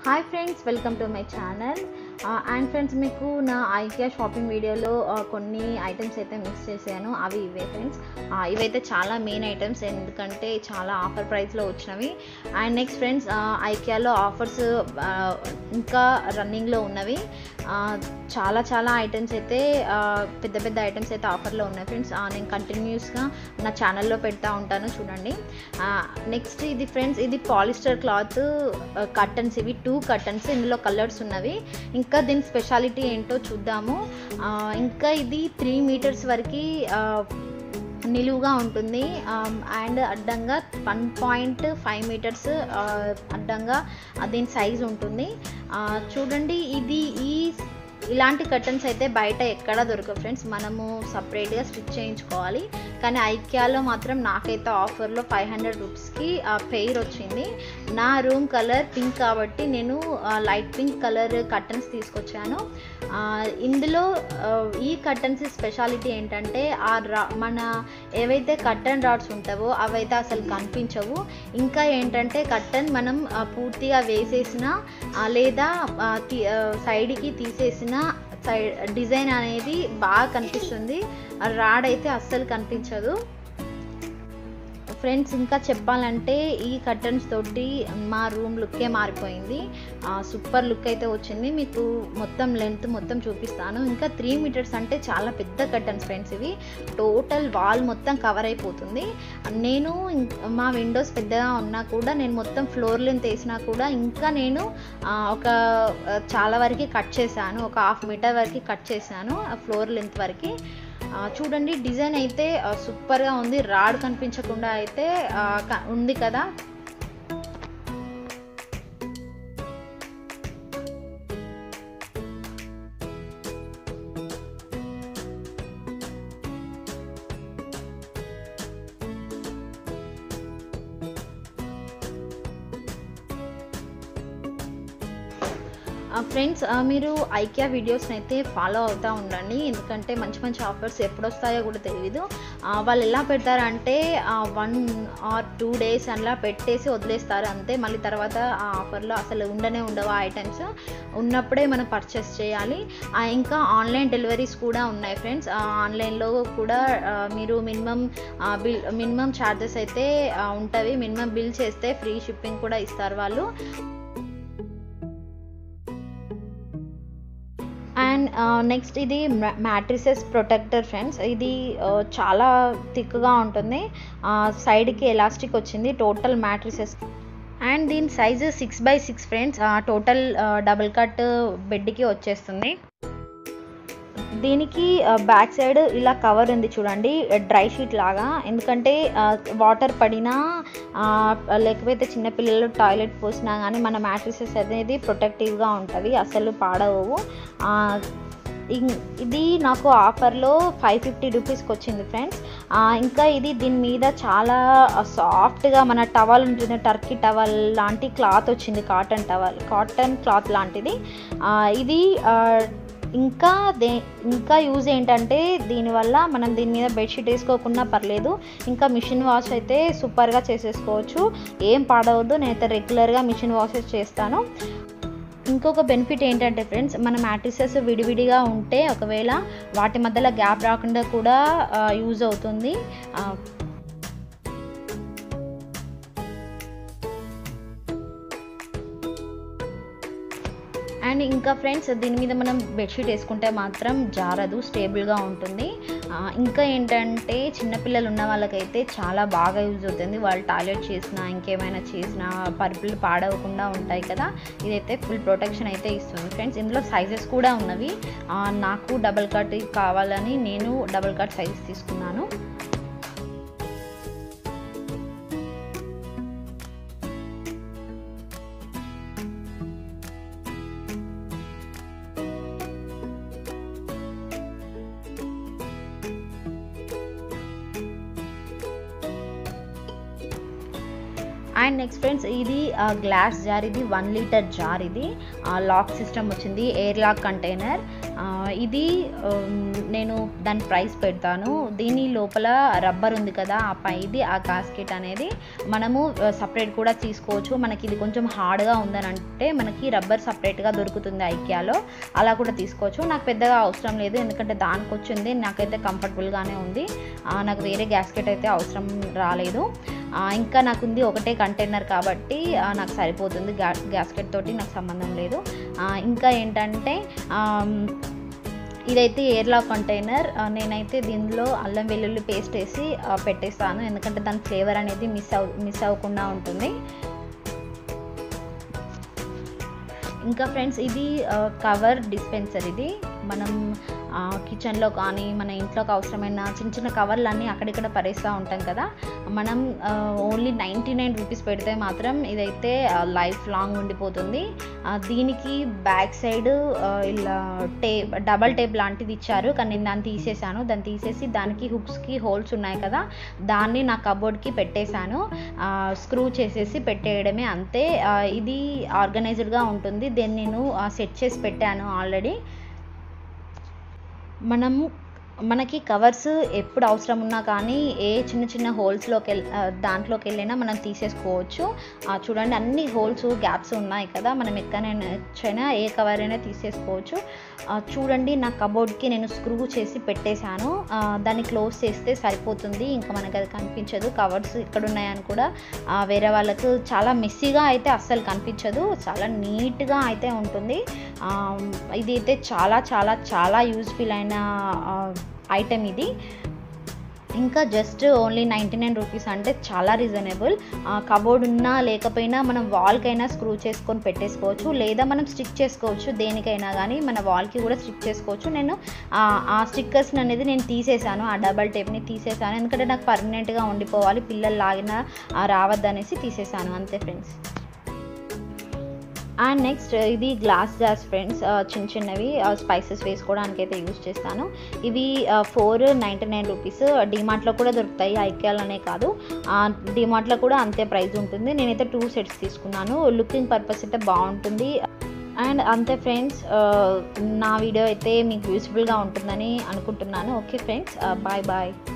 hi friends welcome to my channel and friends మీకు నా IKEA shopping వీడియోలో ఆ, కొన్ని ఐటమ్స్ అయితే మిస్ చేశాను అవి ఇవే ఫ్రెండ్స్ ఇవైతే చాలా మెయిన్ ఐటమ్స్ ఎందుకంటే చాలా ఆఫర్ ప్రైస్లో వచ్చినవి అండ్ నెక్స్ట్ ఫ్రెండ్స్ ఐకియాలో ఆఫర్స్ ఇంకా రన్నింగ్లో ఉన్నవి ఆ, చాలా చాలా ఐటమ్స్ అయితే ఆ, పెద్ద పెద్ద ఐటమ్స్ అయితే ఆఫర్లో ఉన్నాయి ఫ్రెండ్స్ నేను కంటిన్యూస్గా నా ఛానల్లో పెడతా ఉంటాను చూడండి నెక్స్ట్ ఇది ఫ్రెండ్స్ ఇది పాలిస్టర్ క్లాత్ కర్టన్స్ ఇవి టూ కర్టన్స్ ఇందులో కలర్స్ ఉన్నవి ఇంకా దీని స్పెషాలిటీ ఏంటో చూద్దాము ఆ, ఇంకా ఇది త్రీ మీటర్స్ వరకు నిలువుగా ఉంటుంది అండ్ అడ్డంగా వన్ పాయింట్ ఫైవ్ మీటర్స్ అడ్డంగా ఆ, దీని సైజ్ ఉంటుంది ఆ, చూడండి ఇది ఈ ఇలాంటి కర్టన్స్ అయితే బయట ఎక్కడ దొరకవు ఫ్రెండ్స్ మనము సపరేట్గా స్టిచ్ చేయించుకోవాలి కానీ ఐక్యాలో మాత్రం నాకైతే ఆఫర్లో ఫైవ్ హండ్రెడ్ రూపీస్కి పెయిర్ వచ్చింది నా రూమ్ కలర్ పింక్ కాబట్టి నేను లైట్ పింక్ కలర్ కర్టన్స్ తీసుకొచ్చాను ఆ, ఇందులో ఆ, ఈ కర్టన్స్ స్పెషాలిటీ ఏంటంటే ఆ రా మన ఏవైతే కర్టన్ రాడ్స్ ఉంటావో అవైతే అసలు కనిపించవు ఇంకా ఏంటంటే కర్టన్ మనం ఆ, పూర్తిగా వేసేసిన ఆ, లేదా ఆ, తీ- ఆ, సైడ్కి తీసేసిన సైడ్ డిజైన్ అనేది బాగా కనిపిస్తుంది ఆ రాడ్ అయితే అస్సలు కనిపించదు ఫ్రెండ్స్ ఇంకా చెప్పాలంటే ఈ కర్టన్స్ తోటి మా రూమ్ లుక్కే మారిపోయింది సూపర్ లుక్ అయితే వచ్చింది మీకు మొత్తం లెంత్ మొత్తం చూపిస్తాను ఇంకా త్రీ మీటర్స్ అంటే చాలా పెద్ద కర్టన్స్ ఫ్రెండ్స్ ఇవి టోటల్ వాల్ మొత్తం కవర్ అయిపోతుంది నేను ఇం- మా విండోస్ పెద్దగా ఉన్నా కూడా నేను మొత్తం ఫ్లోర్ లెంత్ వేసినా కూడా ఇంకా నేను ఆ, ఒక ఆ, చాలా వరకు కట్ చేశాను ఒక హాఫ్ మీటర్ వరకు కట్ చేశాను ఆ ఫ్లోర్ లెంత్ వరకు ఆ, చూడండి డిజైన్ అయితే ఆ, సూపర్గా ఉంది రాడ్ కనిపించకుండా అయితే ఆ, క- ఉంది కదా ఫ్రెండ్స్ మీరు ఐకియా వీడియోస్ని అయితే ఫాలో అవుతూ ఉండండి ఎందుకంటే మంచి మంచి ఆఫర్స్ ఎప్పుడు వస్తాయో కూడా తెలియదు ఆ, వాళ్ళు ఎలా పెడతారంటే వన్ ఆర్ టూ డేస్ అలా పెట్టేసి వదిలేస్తారు అంతే మళ్ళీ తర్వాత ఆ ఆఫర్లో అసలు ఉండనే ఉండవు ఆ ఐటమ్స్ ఉన్నప్పుడే మనం పర్చేస్ చేయాలి ఆ, ఇంకా ఆన్లైన్ డెలివరీస్ కూడా ఉన్నాయి ఫ్రెండ్స్ ఆన్లైన్లో కూడా ఆ, మీరు మినిమం బిల్ మినిమం ఛార్జెస్ అయితే ఆ, ఉంటవి మినిమం బిల్ చేస్తే ఫ్రీ షిప్పింగ్ కూడా ఇస్తారు వాళ్ళు అండ్ నెక్స్ట్ ఇది మ్యాట్రిసెస్ ప్రొటెక్టర్ ఫ్రెండ్స్ ఇది ఆ, చాలా థిక్గా ఉంటుంది సైడ్కి ఎలాస్టిక్ వచ్చింది టోటల్ మ్యాట్రిసెస్ అండ్ దీని size six by six friends total double cot బెడ్కి వచ్చేస్తుంది దీనికి బ్యాక్ సైడ్ ఇలా కవర్ ఉంది చూడండి డ్రై షీట్ లాగా ఎందుకంటే వాటర్ పడినా ఆ, లేకపోతే చిన్నపిల్లలు టాయిలెట్ పోసినా కానీ మన మ్యాట్రిసెస్ అనేది ప్రొటెక్టివ్గా ఉంటుంది అసలు పాడవు ఆ, ఇం- ఇది నాకు ఆఫర్లో ఫైవ్ ఫిఫ్టీ రూపీస్కి వచ్చింది ఫ్రెండ్స్ ఇంకా ఇది దీని మీద చాలా సాఫ్ట్గా మన టవల్ ఉంటుంది టర్కీ టవల్ లాంటి క్లాత్ వచ్చింది కాటన్ టవల్ కాటన్ క్లాత్ లాంటిది ఆ, ఇది ఆ, ఇంకా దే ఇంకా యూజ్ ఏంటంటే దీనివల్ల మనం దీని మీద బెడ్షీట్ వేసుకోకుండా పర్లేదు ఇంకా మిషన్ వాష్ అయితే సూపర్గా చేసేసుకోవచ్చు ఏం పాడవద్దు నేనైతే రెగ్యులర్గా మిషన్ వాషెస్ చేస్తాను ఇంకొక బెనిఫిట్ ఏంటంటే ఫ్రెండ్స్ మన మ్యాట్రిసెస్ విడివిడిగా ఉంటే ఒకవేళ వాటి మధ్యలో గ్యాప్ రాకుండా కూడా యూజ్ అవుతుంది ఆ, అండ్ ఇంకా ఫ్రెండ్స్ దీని మీద మనం బెడ్షీట్ వేసుకుంటే మాత్రం జారదు స్టేబుల్గా ఉంటుంది ఆ, ఇంకా ఏంటంటే చిన్నపిల్లలు ఉన్న వాళ్ళకైతే చాలా బాగా యూజ్ అవుతుంది వాళ్ళు టాయిలెట్ చేసినా ఇంకేమైనా చేసినా పరుపులు పాడవకుండా ఉంటాయి కదా ఇదైతే ఫుల్ ప్రొటెక్షన్ అయితే ఇస్తుంది ఫ్రెండ్స్ ఇందులో సైజెస్ కూడా ఉన్నవి ఆ, నాకు డబల్ కట్ కావాలని నేను డబల్ కట్ సైజ్ తీసుకున్నాను అండ్ నెక్స్ట్ ఫ్రెండ్స్ ఇది గ్లాస్ జార్ ఇది వన్ లీటర్ జార్ ఇది లాక్ సిస్టమ్ వచ్చింది ఎయిర్ లాక్ కంటైనర్ ఆ, ఇది ఉమ్, నేను దాని ప్రైస్ పెడతాను దీని లోపల రబ్బర్ ఉంది కదా ఆ పైది ఆ గాస్కెట్ అనేది మనము సపరేట్ కూడా తీసుకోవచ్చు మనకి ఇది కొంచెం హార్డ్గా ఉందని అంటే మనకి రబ్బర్ సపరేట్గా దొరుకుతుంది ఐకియాలో అలా కూడా తీసుకోవచ్చు నాకు పెద్దగా అవసరం లేదు ఎందుకంటే దానికి వచ్చింది నాకైతే కంఫర్టబుల్గానే ఉంది ఆ, నాకు వేరే గ్యాస్కెట్ అయితే అవసరం రాలేదు ఆ, ఇంకా నాకు ఉంది ఒకటే కంటైనర్ కాబట్టి ఆ, నాకు సరిపోతుంది గ్యా గ్యాస్కెట్ తోటి నాకు సంబంధం లేదు ఆ, ఇంకా ఏంటంటే ఆమ్, ఇదైతే ఎయిర్లా కంటైనర్ ఆ, నేనైతే దీనిలో అల్లం వెల్లుల్లి పేస్ట్ వేసి ఆ, పెట్టేస్తాను ఎందుకంటే దాని ఫ్లేవర్ అనేది మిస్ అవ్ మిస్ అవ్వకుండా ఉంటుంది ఇంకా ఫ్రెండ్స్ ఇది కవర్ డిస్పెన్సర్ ఇది మనం కిచెన్లో కానీ మన ఇంట్లోకి అవసరమైన చిన్న చిన్న కవర్లు అన్నీ అక్కడిక్కడ పరేస్తూ ఉంటాం కదా మనం ఓన్లీ నైంటీ నైన్ రూపీస్ పెడితే మాత్రం ఇదైతే లైఫ్ లాంగ్ ఉండిపోతుంది ఆ, దీనికి బ్యాక్ సైడ్ ఇలా టేప్ డబల్ టేప్ లాంటిది ఇచ్చారు కానీ నేను దాన్ని తీసేసాను దాన్ని తీసేసి దానికి హుక్స్కి హోల్స్ ఉన్నాయి కదా దాన్ని నా కబోర్డ్కి పెట్టేశాను స్క్రూ చేసేసి పెట్టేయడమే అంతే ఆ, ఇది ఆర్గనైజ్డ్గా ఉంటుంది దీన్ని నేను సెట్ చేసి పెట్టాను ఆల్రెడీ మనము మనకి కవర్స్ ఎప్పుడు అవసరం ఉన్నా కానీ ఏ చిన్న చిన్న హోల్స్లోకి వెళ్ళి దాంట్లోకి వెళ్ళినా మనం తీసేసుకోవచ్చు ఆ, చూడండి అన్ని హోల్స్ గ్యాప్స్ ఉన్నాయి కదా మనం ఎక్కడైనా ఏ కవర్ అయినా తీసేసుకోవచ్చు ఆ, చూడండి నా కబోర్డ్కి నేను స్క్రూ చేసి పెట్టేశాను ఆ, దాన్ని క్లోజ్ చేస్తే సరిపోతుంది ఇంకా మనకి అది కనిపించదు కవర్స్ ఇక్కడ ఉన్నాయని కూడా ఆ, వేరే వాళ్ళకు చాలా మెస్సీగా అయితే అస్సలు కనిపించదు చాలా నీట్గా అయితే ఉంటుంది ఆ, ఇది అయితే చాలా చాలా చాలా యూజ్ఫుల్ అయిన ఐటెం ఇది ఇంకా just only ninety nine rupees అంటే చాలా రీజనబుల్ కబోర్డ్ ఉన్నా లేకపోయినా మనం వాల్కైనా స్క్రూ చేసుకొని పెట్టేసుకోవచ్చు లేదా మనం స్టిక్ చేసుకోవచ్చు దేనికైనా కానీ మన వాల్కి కూడా స్టిక్ చేసుకోవచ్చు నేను ఆ, ఆ స్టిక్కర్స్ని అనేది నేను తీసేసాను ఆ డబల్ టేప్ని తీసేసాను ఎందుకంటే నాకు పర్మనెంట్గా ఉండిపోవాలి పిల్లలు లాగినా ఆ, రావద్దనేసి తీసేసాను అంతే ఫ్రెండ్స్ అండ్ నెక్స్ట్ ఇది గ్లాస్ జార్స్ ఫ్రెండ్స్ చిన్న చిన్నవి స్పైసెస్ వేసుకోవడానికి అయితే యూజ్ చేస్తాను ఇవి ఫోర్ నైంటీ నైన్ రూపీస్ డిమార్ట్లో కూడా దొరుకుతాయి ఐక్యాలనే కాదు డిమార్ట్లో కూడా అంతే ప్రైస్ ఉంటుంది నేనైతే టూ సెట్స్ తీసుకున్నాను లుకింగ్ పర్పస్ అయితే బాగుంటుంది అండ్ అంతే ఫ్రెండ్స్ నా వీడియో అయితే మీకు యూస్ఫుల్గా ఉంటుందని అనుకుంటున్నాను ఓకే ఫ్రెండ్స్ బాయ్ బాయ్